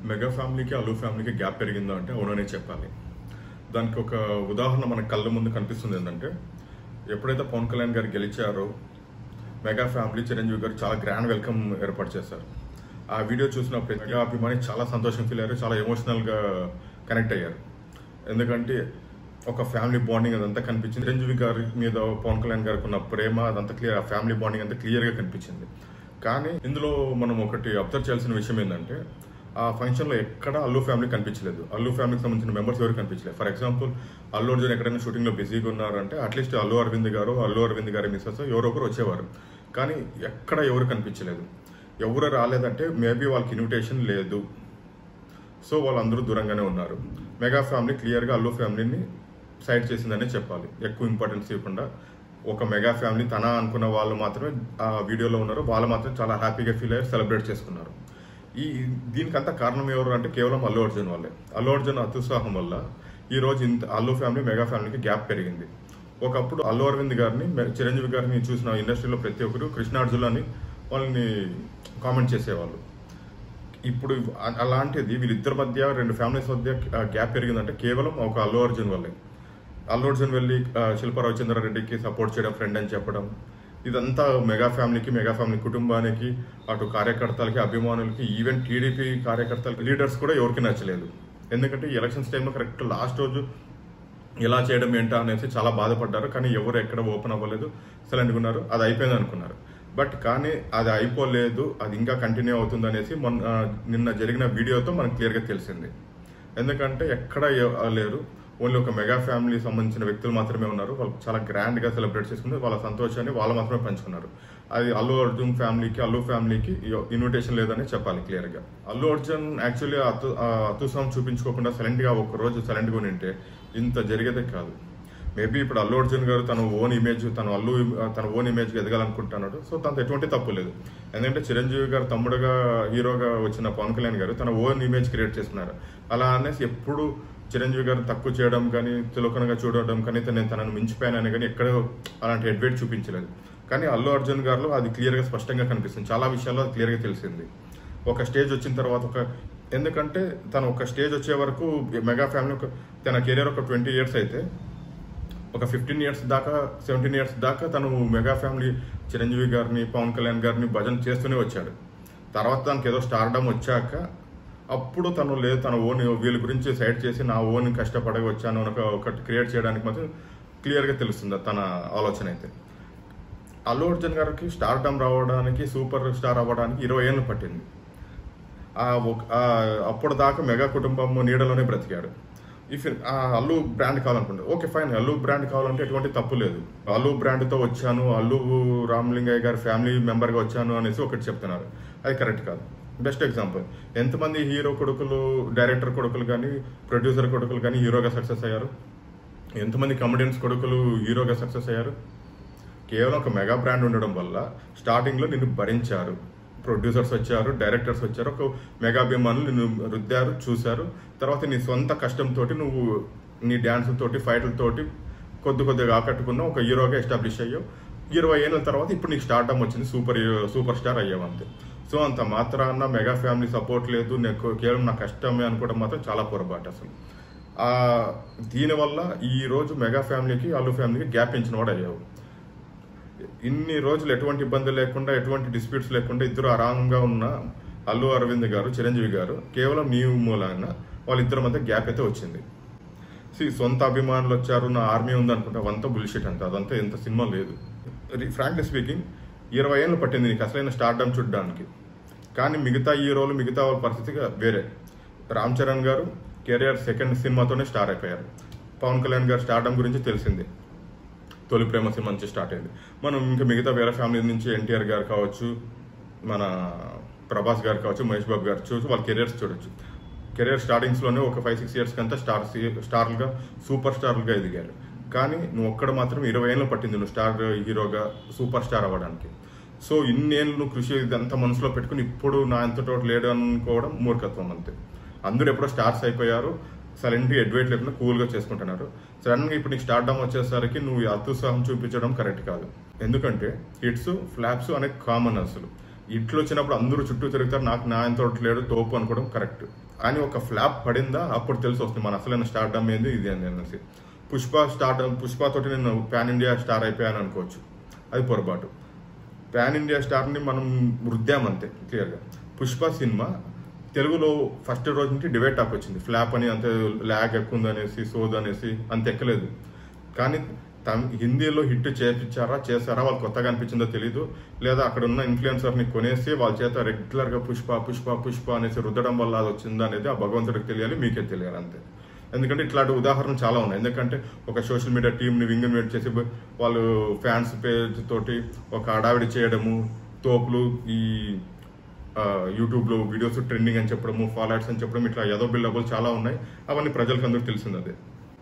mega ఫ్యామిలీకి అల్లు ఫ్యామిలీకి gap పెరిగిందా అంటే అవుననే చెప్పాలి దానికి ఒక ఉదాహరణ మన కళ్ళ ముందు కనిపిస్తుంది ఏంటంటే ఎప్పుడైతే పవన్ కళ్యాణ్ గారు గెలిచారో మెగా ఫ్యామిలీ చిరంజీవి గారు చాలా గ్రాండ్ వెల్కమ్ ఏర్పాటు చేశారు ఆ వీడియో చూసిన ప్రతి మెగా అభిమాని చాలా సంతోషం ఫీల్ అయ్యారు చాలా ఎమోషనల్గా కనెక్ట్ అయ్యారు ఎందుకంటే ఒక ఫ్యామిలీ బాండింగ్ అదంతా కనిపించింది చిరంజీవి గారి మీద పవన్ కళ్యాణ్ గారికి ఉన్న ప్రేమ అదంతా క్లియర్ ఆ ఫ్యామిలీ బాండింగ్ అంతా క్లియర్గా కనిపించింది కానీ ఇందులో మనం ఒకటి అబ్జర్వ్ చేయాల్సిన విషయం ఏంటంటే ఆ ఫంక్షన్లో ఎక్కడ అల్లు ఫ్యామిలీ కనిపించలేదు అల్లు ఫ్యామిలీకి సంబంధించిన మెంబర్స్ ఎవరు కనిపించలేదు ఫర్ ఎగ్జాంపుల్ అల్లు అర్జున్ ఎక్కడైనా షూటింగ్లో బిజీగా ఉన్నారంటే అట్లీస్ట్ అల్లు అరవింద్ గారు అల్లు అరవింద్ గారి మిస్సెస్ ఎవరో ఒకరు వచ్చేవారు కానీ ఎక్కడ ఎవరు కనిపించలేదు ఎవరు రాలేదంటే మేబీ వాళ్ళకి ఇన్విటేషన్ లేదు సో వాళ్ళందరూ దూరంగానే ఉన్నారు మెగా ఫ్యామిలీ క్లియర్గా అల్లు ఫ్యామిలీని సైడ్ చేసిందనే చెప్పాలి ఎక్కువ ఇంపార్టెన్స్ ఇవ్వకుండా ఒక మెగా ఫ్యామిలీ తన అనుకున్న వాళ్ళు మాత్రమే ఆ వీడియోలో ఉన్నారు వాళ్ళు మాత్రం చాలా హ్యాపీగా ఫీల్ అయ్యారు సెలబ్రేట్ చేసుకున్నారు ఈ దీనికంతా కారణం ఎవరు అంటే కేవలం అల్లు అర్జున్ వాళ్ళే అల్లు అర్జున్ అత్యుత్సాహం వల్ల ఈ రోజు ఇంత అల్లు ఫ్యామిలీ మెగా ఫ్యామిలీకి గ్యాప్ పెరిగింది ఒకప్పుడు అల్లు అరవింద్ గారిని మె- చిరంజీవి గారిని చూసిన ఇండస్ట్రీలో ప్రతి ఒక్కరు కృష్ణార్జున్ అని వాళ్ళని కామెంట్ చేసేవాళ్ళు ఇప్పుడు అ- అలాంటిది వీళ్ళిద్దరి మధ్య రెండు ఫ్యామిలీస్ మధ్య గ్యాప్ పెరిగిందంటే కేవలం ఒక అల్లు అర్జున్ వల్లే అల్లు అర్జున్ వెళ్ళి ఆ, శిల్పా రవిచంద్రారెడ్డికి సపోర్ట్ చేయడం ఫ్రెండ్ అని చెప్పడం ఇదంతా మెగా ఫ్యామిలీకి మెగా ఫ్యామిలీ కుటుంబానికి అటు కార్యకర్తలకి అభిమానులకి ఈవెన్ టీడీపీ కార్యకర్తలకి లీడర్స్ కూడా ఎవరికి నచ్చలేదు ఎందుకంటే ఈ ఎలక్షన్స్ టైంలో కరెక్ట్ లాస్ట్ రోజు ఎలా చేయడం ఏంటా అనేసి చాలా బాధపడ్డారు కానీ ఎవరు ఎక్కడ ఓపెన్ అవ్వలేదు సైలెంట్గా ఉన్నారు అది అయిపోయింది అనుకున్నారు బట్ కానీ అది అయిపోలేదు అది ఇంకా కంటిన్యూ అవుతుంది అనేసి మొన్న ఆ, నిన్న జరిగిన వీడియోతో మనకు క్లియర్గా తెలిసింది ఎందుకంటే ఎక్కడ ఎవ- లేరు ఓన్లీ ఒక మెగా ఫ్యామిలీ సంబంధించిన వ్యక్తులు మాత్రమే ఉన్నారు వాళ్ళు చాలా గ్రాండ్ గా సెలబ్రేట్ చేసుకుని వాళ్ళ సంతోషాన్ని వాళ్ళు మాత్రమే పంచుకున్నారు అది అల్లు అర్జున్ ఫ్యామిలీకి అల్లు ఫ్యామిలీకి ఇన్విటేషన్ లేదని చెప్పాలి క్లియర్ గా అల్లు అర్జున్ యాక్చువల్లీ అతు ఆ అతుసం చూపించుకోకుండా సైలెంట్ గా ఒక రోజు సైలెంట్ గా ఉంటే ఇంత జరిగేదే కాదు మేబీ ఇప్పుడు అల్లు అర్జున్ గారు తన ఓన్ ఇమేజ్ తన అల్లు తన ఓన్ ఇమేజ్ ఎదగాలనుకుంటున్నాడు సో తనతో ఎటువంటి తప్పు లేదు ఎందుకంటే చిరంజీవి గారు తమ్ముడుగా హీరోగా వచ్చిన పవన్ కళ్యాణ్ గారు తన ఓన్ ఇమేజ్ క్రియేట్ చేస్తున్నారు అలా అనేసి ఎప్పుడు చిరంజీవి గారు తక్కువ చేయడం కానీ చులకనగా చూడడం కానీ నేను తనను మించిపోయానని కానీ ఎక్కడ అలాంటి అడ్వైట్ చూపించలేదు కానీ అల్లు అర్జున్ గారిలో అది క్లియర్గా స్పష్టంగా కనిపిస్తుంది చాలా విషయాల్లో అది క్లియర్గా తెలిసింది ఒక స్టేజ్ వచ్చిన తర్వాత ఒక ఎందుకంటే తను ఒక స్టేజ్ వచ్చే వరకు మెగా ఫ్యామిలీ ఒక తన కెరీర్ ఒక ట్వంటీ ఇయర్స్ అయితే ఒక ఫిఫ్టీన్ ఇయర్స్ దాకా సెవెంటీన్ ఇయర్స్ దాకా తను మెగా ఫ్యామిలీ చిరంజీవి గారిని పవన్ కళ్యాణ్ గారిని భజన చేస్తూనే వచ్చాడు తర్వాత తనకి ఏదో స్టార్డమ్ వచ్చాక అప్పుడు తను లేదు తన ఓన్ వీళ్ళ గురించి సైడ్ చేసి నా ఓన్ కష్టపడగా వచ్చాను అని ఒక- ఒకటి క్రియేట్ చేయడానికి మాత్రం క్లియర్గా తెలుస్తుంది తన ఆలోచన అయితే అల్లు అర్జున్ గారికి స్టార్డమ్ రావడానికి సూపర్ స్టార్ అవ్వడానికి ఇరవై ఏళ్ళు పట్టింది ఆ ఒక- ఆ అప్పుడు దాకా మెగా కుటుంబం నీడలోనే బ్రతికాడు ఇఫ్ ఆ అల్లు బ్రాండ్ కావాలనుకుంటే ఓకే ఫైన్ అల్లు బ్రాండ్ కావాలంటే ఎటువంటి తప్పు లేదు అల్లు బ్రాండ్తో వచ్చాను అల్లు రామలింగయ్య గారి ఫ్యామిలీ మెంబర్గా వచ్చాను అనేసి ఒకటి చెప్తున్నారు అది కరెక్ట్ కాదు బెస్ట్ ఎగ్జాంపుల్ ఎంతమంది హీరో కొడుకులు డైరెక్టర్ కొడుకులు కానీ ప్రొడ్యూసర్ కొడుకులు కానీ హీరోగా సక్సెస్ అయ్యారు ఎంతమంది కమెడియన్స్ కొడుకులు హీరోగా సక్సెస్ అయ్యారు కేవలం ఒక మెగా బ్రాండ్ ఉండడం వల్ల స్టార్టింగ్ లో నిన్ను భరించారు ప్రొడ్యూసర్స్ వచ్చారు డైరెక్టర్స్ వచ్చారు ఒక మెగా అభిమానులు నిన్ను రుద్దారు చూశారు తర్వాత నీ సొంత కష్టంతో నువ్వు నీ డ్యాన్స్ తోటి ఫైట్లతోటి కొద్ది కొద్దిగా ఆకట్టుకున్న ఒక హీరోగా ఎస్టాబ్లిష్ అయ్యావు ఇరవై ఏళ్ళ తర్వాత ఇప్పుడు నీకు స్టార్టమ్ వచ్చింది సూపర్ హీరో సూపర్ స్టార్ అయ్యావు అంతే సో అంత మాత్రాన మెగా ఫ్యామిలీ సపోర్ట్ లేదు నాకు కేవలం నా కష్టమే అనుకోవడం మాత్రం చాలా పొరపాటు అసలు ఆ దీనివల్ల ఈ రోజు మెగా ఫ్యామిలీకి అల్లు ఫ్యామిలీకి గ్యాప్ ఇచ్చిన వాడు అయ్యావు ఇన్ని రోజులు ఎటువంటి ఇబ్బందులు లేకుండా ఎటువంటి డిస్ప్యూట్స్ లేకుండా ఇద్దరు ఆరామంగా ఉన్న అల్లు అరవింద్ గారు చిరంజీవి గారు కేవలం నీ మూలాన వాళ్ళిద్దరి మధ్య గ్యాప్ అయితే వచ్చింది సి సొంత అభిమానులు వచ్చారు నా ఆర్మీ ఉంది అనుకుంటే అవంతా బుల్షిట్ అంట అదంతా ఎంత సినిమా లేదు ఫ్రాంక్లీ స్పీకింగ్ ఇరవై ఏళ్ళు పట్టింది నీకు అసలైన స్టార్డమ్ చూడడానికి కానీ మిగతా హీరోలు మిగతా వాళ్ళ పరిస్థితి వేరే రామ్ చరణ్ గారు కెరియర్ సెకండ్ సినిమాతోనే స్టార్ అయిపోయారు పవన్ కళ్యాణ్ గారు స్టార్డమ్ గురించి తెలిసింది తొలి ప్రేమ సినిమా నుంచి స్టార్ట్ అయింది మనం ఇంకా మిగతా వేరే ఫ్యామిలీ నుంచి ఎన్టీఆర్ గారు కావచ్చు మన ప్రభాస్ గారు కావచ్చు మహేష్ బాబు గారు చూసి వాళ్ళ కెరియర్స్ చూడొచ్చు కెరియర్ స్టార్టింగ్స్ లోనే ఒక ఫైవ్ సిక్స్ ఇయర్స్ కంతా స్టార్ స్టార్లుగా సూపర్ స్టార్లుగా ఎదిగారు కానీ నువ్వు ఒక్కడ మాత్రం ఇరవై ఏళ్ళు పట్టింది నువ్వు స్టార్ హీరోగా సూపర్ స్టార్ అవ్వడానికి సో ఇన్నేళ్ళు నువ్వు కృషి ఇదంతా మనసులో పెట్టుకుని ఇప్పుడు నా ఎంత తోట లేడు అనుకోవడం మూర్ఖత్వం అంతే అందరూ ఎప్పుడో స్టార్స్ అయిపోయారు సైలెంట్గా అడ్వైట్ లేకుండా కూల్గా చేసుకుంటున్నారు సడన్ గా ఇప్పుడు నీకు స్టార్డమ్ వచ్చేసరికి నువ్వు ఈ అత్యుత్సాహం చూపించడం కరెక్ట్ కాదు ఎందుకంటే హిట్స్ ఫ్లాప్స్ అనేది కామన్ అసలు ఇట్లు వచ్చినప్పుడు అందరూ చుట్టూ తిరుగుతారు నాకు నా ఎంత లేడు తోపు అనుకోవడం కరెక్ట్ కానీ ఒక ఫ్లాప్ పడిందా అప్పుడు తెలిసి వస్తుంది మన అసలైన స్టార్డమ్ ఏంది ఇది అని అనేసి పుష్ప స్టార్ట్ పుష్ప తోటి నేను పాన్ ఇండియా స్టార్ అయిపోయాను అనుకోవచ్చు అది పొరపాటు పాన్ ఇండియా స్టార్ని మనం వృద్ధామంతే క్లియర్గా పుష్ప సినిమా తెలుగులో ఫస్ట్ రోజు నుంచి డిబేట్ టాక్ వచ్చింది ఫ్లాప్ అని అంత ల్యాగ్ ఎక్కువ ఉందనేసి సోద్ అనేసి అంత ఎక్కలేదు కానీ తమ్ హిందీలో హిట్ చేపించారా చేశారా వాళ్ళు కొత్తగా అనిపించిందో తెలీదు లేదా అక్కడ ఉన్న ఇన్ఫ్లుయెన్సర్ని కొనేసి వాళ్ళ చేత రెగ్యులర్గా పుష్ప పుష్ప పుష్ప అనేసి రుద్దడం వల్ల అది వచ్చిందా అనేది ఆ భగవంతుడికి తెలియాలి మీకే తెలియాలి అంతే ఎందుకంటే ఇట్లాంటి ఉదాహరణలు చాలా ఉన్నాయి ఎందుకంటే ఒక సోషల్ మీడియా టీంని వింగ్ ఇన్వైట్ చేసి వాళ్ళు ఫ్యాన్స్ పేజ్ తోటి ఒక అడావిడి చేయడము తోపులు ఈ ఆ, యూట్యూబ్లో వీడియోస్ ట్రెండింగ్ అని చెప్పడము ఫాలోవర్స్ అని చెప్పడం ఇట్లా ఏదో బిల్డబుల్ చాలా ఉన్నాయి అవన్నీ ప్రజలకు అందరికి తెలిసింది అదే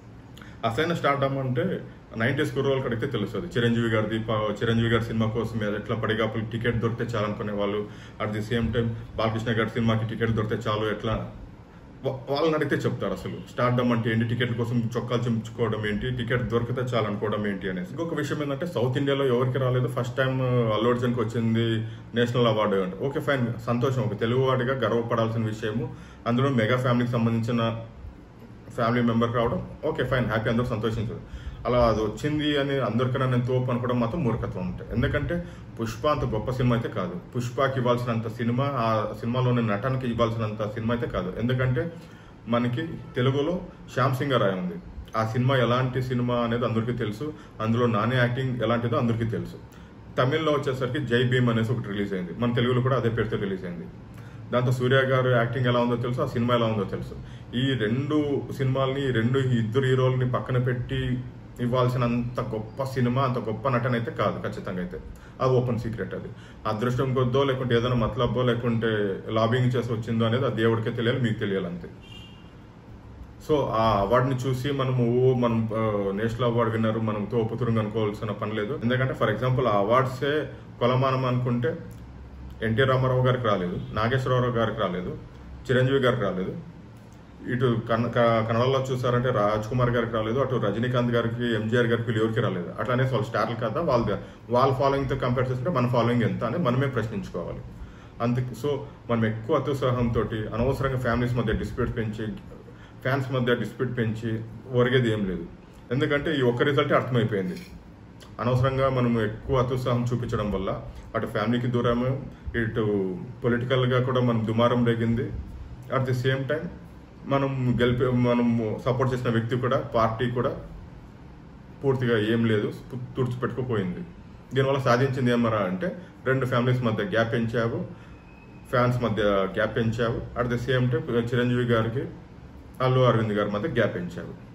అసైన స్టార్టమ్ అంటే నైన్టీస్ కుర్రోళ్ళకి అడిగితే తెలుస్తుంది చిరంజీవి గారిది ప- చిరంజీవి గారి సినిమా కోసం మీద ఎట్లా పడిగాపులు టికెట్ దొరికితే చాలు అనుకునే వాళ్ళు at the same time Balakrishna గారి సినిమాకి టికెట్ దొరికితే చాలు ఎట్లా వా- వాళ్ళని అడిగితే చెప్తారు అసలు స్టార్డమ్ అంటే ఏంటి టికెట్ కోసం చొక్కాలు చింపుకోవడం ఏంటి టికెట్ దొరికితే చాలు అనుకోవడం ఏంటి అనేసి ఇంకొక విషయం ఏంటంటే సౌత్ ఇండియాలో ఎవరికి రాలేదు ఫస్ట్ టైం అల్లు అర్జున్కి వచ్చింది నేషనల్ అవార్డు అంటే ఓకే ఫైన్ సంతోషం ఒక తెలుగు వాడిగా గర్వపడాల్సిన విషయము అందులో మెగా ఫ్యామిలీకి సంబంధించిన ఫ్యామిలీ మెంబర్ రావడం ఓకే ఫైన్ హ్యాపీ అందరూ సంతోషించదు అలా అది వచ్చింది అని అందరికన్నా నేను తోపు అనుకోవడం మాత్రం మూర్ఖత్వం ఉంటాయి ఎందుకంటే పుష్ప అంత గొప్ప సినిమా అయితే కాదు పుష్పకి ఇవ్వాల్సినంత సినిమా ఆ సినిమాలోని నటనకి ఇవ్వాల్సినంత సినిమా అయితే కాదు ఎందుకంటే మనకి తెలుగులో శ్యామ్ సింగరాయ్ ఉంది ఆ సినిమా ఎలాంటి సినిమా అనేది అందరికీ తెలుసు అందులో నాని యాక్టింగ్ ఎలాంటిదో అందరికీ తెలుసు తమిళ్లో వచ్చేసరికి జై భీమ్ అనేసి ఒకటి రిలీజ్ అయింది మన తెలుగులో కూడా అదే పేరుతో రిలీజ్ అయింది దాంతో సూర్య గారు యాక్టింగ్ ఎలా ఉందో తెలుసు ఆ సినిమా ఎలా ఉందో తెలుసు ఈ రెండు సినిమాల్ని ఈ రెండు ఇద్దరు హీరోల్ని పక్కన పెట్టి ఇవ్వాల్సినంత గొప్ప సినిమా అంత గొప్ప నటన అయితే కాదు ఖచ్చితంగా అయితే అది ఓపెన్ సీక్రెట్ అది అదృష్టం కొద్దో లేకుంటే ఏదైనా మతలబ్బో లేకుంటే లాబింగ్ చేసి వచ్చిందో అనేది ఆ దేవుడికే తెలియాలి మీకు తెలియాలి అంతే సో ఆ అవార్డుని చూసి మనము ఓ మనం ఆ, నేషనల్ అవార్డు విన్నారు మనం తోపుతురుగా అనుకోవాల్సిన పని లేదు ఎందుకంటే ఫర్ ఎగ్జాంపుల్ ఆ అవార్డ్సే కొలమానం అనుకుంటే ఎన్టీ రామారావు గారికి రాలేదు నాగేశ్వరరావు గారికి రాలేదు చిరంజీవి గారికి రాలేదు ఇటు కన్న క- కన్నడలో చూసారంటే రాజ్ కుమార్ గారికి రాలేదు అటు రజనీకాంత్ గారికి ఎంజీఆర్ గారికి వీళ్ళు ఎవరికి రాలేదు అట్లానే వాళ్ళ స్టార్లు కదా వాళ్ళ వాళ్ళ ఫాలోయింగ్తో కంపేర్ చేసుకుంటే మన ఫాలోయింగ్ ఎంత అని మనమే ప్రశ్నించుకోవాలి అందుకు సో మనం ఎక్కువ అత్యుత్సాహంతో అనవసరంగా ఫ్యామిలీస్ మధ్య డిస్ప్యూట్ పెంచి ఫ్యాన్స్ మధ్య డిస్ప్యూట్ పెంచి ఒరిగేది ఏం లేదు ఎందుకంటే ఈ ఒక్క రిజల్టే అర్థమైపోయింది అనవసరంగా మనం ఎక్కువ అత్యుత్సాహం చూపించడం వల్ల అటు ఫ్యామిలీకి దూరము ఇటు పొలిటికల్గా కూడా మనం దుమారం రేగింది అట్ ది సేమ్ టైం మనం గెలిపి మనం సపోర్ట్ చేసిన వ్యక్తి కూడా పార్టీ కూడా పూర్తిగా ఏం లేదు తుడిచిపెట్టుకుపోయింది దీనివల్ల సాధించింది ఏమరా అంటే రెండు ఫ్యామిలీస్ మధ్య గ్యాప్ పెంచావు ఫ్యాన్స్ మధ్య గ్యాప్ పెంచావు at the same time Chiranjeevi గారికి అల్లు అరవింద్ గారి మధ్య గ్యాప్ పెంచావు